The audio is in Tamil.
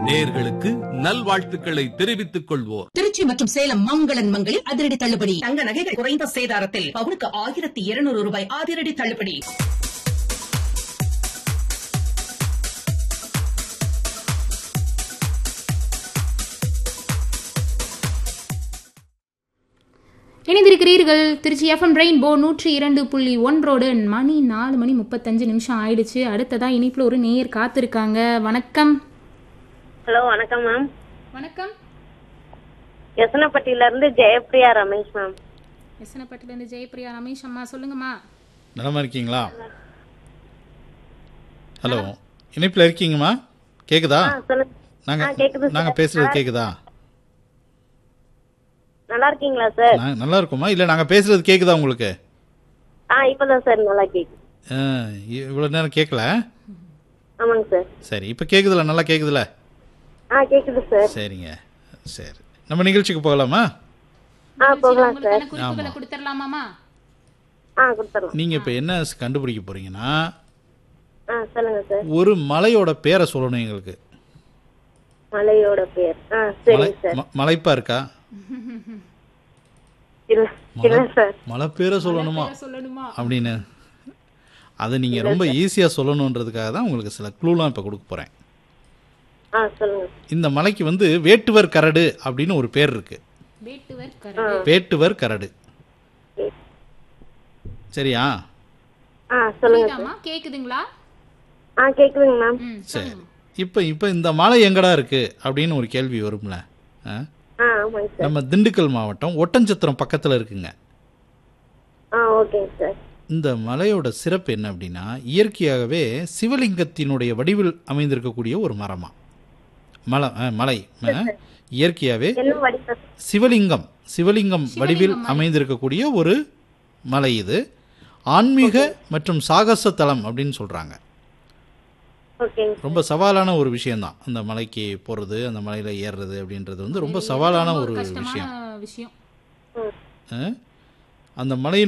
நேர்களுக்கு நல்வாழ்த்துக்களை தெரிவித்துக் கொள்வோர் திருச்சி மற்றும் சேலம் மங்களன் மங்களில் அதிரடி தள்ளுபடி தங்க நகைகள் குறைந்த சேதாரத்தில் பவுனுக்கு ஆயிரத்தி இருநூறு ரூபாய் அதிரடி தள்ளுபடி இணைந்திருக்கிறீர்கள் திருச்சி எஃப்எம் ரெயின்போ நூற்றி இரண்டு புள்ளி ஒன்றோடு மணி நாலு மணி முப்பத்தஞ்சு நிமிஷம் ஆயிடுச்சு அடுத்ததா இனிப்புல ஒரு நேயர் காத்திருக்காங்க வணக்கம் ஹலோ வணக்கம் மேம் வணக்கம் யசனப்பட்டியில இருந்து ஜெயப்பிரியா ரமேஷ் மேம் எசனப்பட்டிலேருந்து ஜெயபிரியா ரமேஷ் அம்மா சொல்லுங்கம்மா நலமா இருக்கீங்களா ஹலோ இணைப்பில் இருக்கீங்கம்மா கேக்குதா ஆ சொல்லுங்க ஆ, நாங்கள் கேக்குது சார். நாங்கள் பேசுறது கேக்குதா நல்லா இருக்கீங்களா சார் நான் நல்லா இருக்குமா இல்லை நாங்கள் பேசுறது கேக்குதா உங்களுக்கு ஆ இப்பதான் சார் நல்லா கேக்குது ஆ, இ- இவ்வளவு நேரம் கேட்கல ஆமாங்க சார் சரி இப்போ கேக்குதுல நல்லா கேக்குதுல ஆ கேக்குது சார் சரிங்க சரி நம்ம நிகழ்ச்சிக்கு போகலாமா ஆ போகலாம் உங்களுக்கான சார் குறிப்புகளை கொடுத்துடலாமாமா ஆ கொடுத்துடலாம் நீங்கள் இப்போ என்ன கண்டுபிடிக்க போறீங்கன்னா ஆ சொல்லுங்க சார் ஒரு மலையோட பேரை சொல்லணும் எங்களுக்கு மலையோட பேர் ஆ மலை சரிங்க சார் ம- மலைப்பா இருக்கா இல்ல இல்ல சார் மலை பேரை சொல்லணுமா சொல்லணுமா அப்படின்னு அதை நீங்கள் ரொம்ப ஈஸியாக சொல்லணுன்றதுக்காக தான் உங்களுக்கு சில க்ளூலாம் இப்போ கொடுக்க போகிறேன் ஆ சொல்லுங்க இந்த மலைக்கு வந்து வேட்டுவர் கரடு அப்படின்னு ஒரு பேர் இருக்கு வேட்டுவர் கரடு வேட்டுவர் கரடு சரியா ஆ சொல்லுங்க சார் புரியுதாம்மா கேக்குதுங்களா ஆ கேக்குதுங்க மேம் ம் சரி இப்போ இப்போ இந்த மலை எங்கடா இருக்கு அப்படின்னு ஒரு கேள்வி வரும்ல ஆ? ஆ ஆமாங்க சார் நம்ம திண்டுக்கல் மாவட்டம் ஒட்டஞ்சத்திரம் பக்கத்தில் இருக்குங்க ஆ ஓகேங்க சார் இந்த மலையோட சிறப்பு என்ன அப்படின்னா இயற்கையாகவே சிவலிங்கத்தினுடைய வடிவில் அமைந்திருக்கக்கூடிய ஒரு மரமா மலை ஆ, மலை ஆ, இயற்கையாகவே என்ன வடிவம் சிவலிங்கம் சிவலிங்கம் வடிவில் அமைந்திருக்கக்கூடிய ஒரு மலை இது ஆன்மீக மற்றும் சாகச தலம் அப்படின்னு சொல்கிறாங்க ஓகேங்க ரொம்ப சவாலான ஒரு விஷயம்தான் அந்த மலைக்கு போகிறது அந்த மலையில் ஏறுறது அப்படின்றது வந்து ரொம்ப சவாலான ஒரு கஷ்டமான விஷயம் விஷயம் ம் ஆ? அந்த மலை